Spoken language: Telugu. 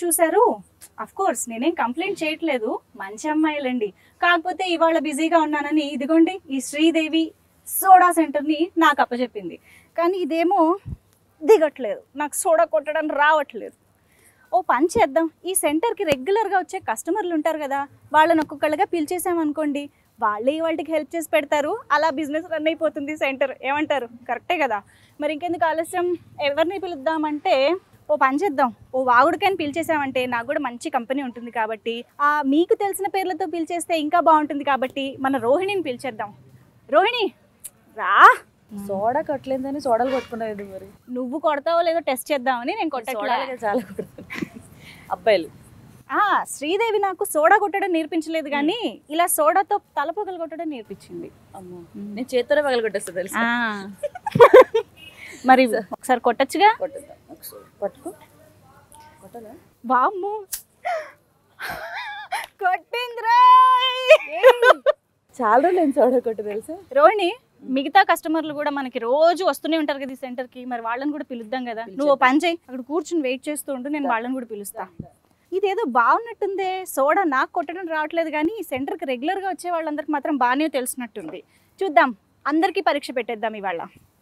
చూశారు అఫ్ కోర్స్ నేనేం కంప్లైంట్ చేయట్లేదు మంచి అమ్మాయిలండి కాకపోతే ఇవాళ బిజీగా ఉన్నానని ఇదిగోండి ఈ శ్రీదేవి సోడా సెంటర్ని నాకు అప్పచెప్పింది కానీ ఇదేమో దిగట్లేదు నాకు సోడా కొట్టడం రావట్లేదు ఓ పని చేద్దాం ఈ సెంటర్కి రెగ్యులర్గా వచ్చే కస్టమర్లు ఉంటారు కదా వాళ్ళని ఒక్కొక్కళ్ళగా పిలిచేసామనుకోండి వాళ్ళే వాళ్ళకి హెల్ప్ చేసి పెడతారు అలా బిజినెస్ రన్ అయిపోతుంది సెంటర్ ఏమంటారు కరెక్టే కదా మరి ఇంకెందుకు ఆలస్యం ఎవరిని పిలుద్దామంటే ఓ పని చేద్దాం ఓ వాగుడికని పిలిచేసామంటే నాకు కూడా మంచి కంపెనీ ఉంటుంది కాబట్టి ఆ మీకు తెలిసిన పేర్లతో పిలిచేస్తే ఇంకా బాగుంటుంది కాబట్టి మన రోహిణిని పిలిచేద్దాం రోహిణి రా సోడా కొట్టలేదని సోడాలు కొట్టుకునేది మరి నువ్వు కొడతావో లేదో టెస్ట్ చేద్దామని నేను కొట్టట్లే సోడాలకే చాలా కొడతాను అబ్బాయిలు ఆ శ్రీదేవి నాకు సోడా కొట్టడం నేర్పించలేదు కానీ ఇలా సోడాతో తలపొగలు కొట్టడం నేర్పించింది అమ్మో నేను చేత్తోనే పగల కొట్టేస్తా తెలుసు ఆ. మరి ఒకసారి కొట్టచ్చుగా కొట్టేద్దాం ఒకసారి పట్టుకో కొట్టాలా బామ్ము కొట్టిందిరా చాలా రోజులు నేను సోడా కొట్టు తెలుసా రోహిణి మిగతా కస్టమర్లు కూడా మనకి రోజు వస్తూనే ఉంటారు కదా ఈ సెంటర్ కి మరి వాళ్ళని కూడా పిలుద్దాం కదా నువ్వు ఓ పని చేయి అక్కడ కూర్చుని వెయిట్ చేస్తూ ఉంటూ నేను వాళ్ళని కూడా పిలుస్తా ఇదేదో బాగున్నట్టుందే సోడా నాకు కొట్టడం రావట్లేదు కానీ ఈ సెంటర్కి రెగ్యులర్గా వచ్చే వాళ్ళందరికి మాత్రం బాగానే తెలిసినట్టుంది చూద్దాం అందరికీ పరీక్ష పెట్టేద్దాం ఇవాళ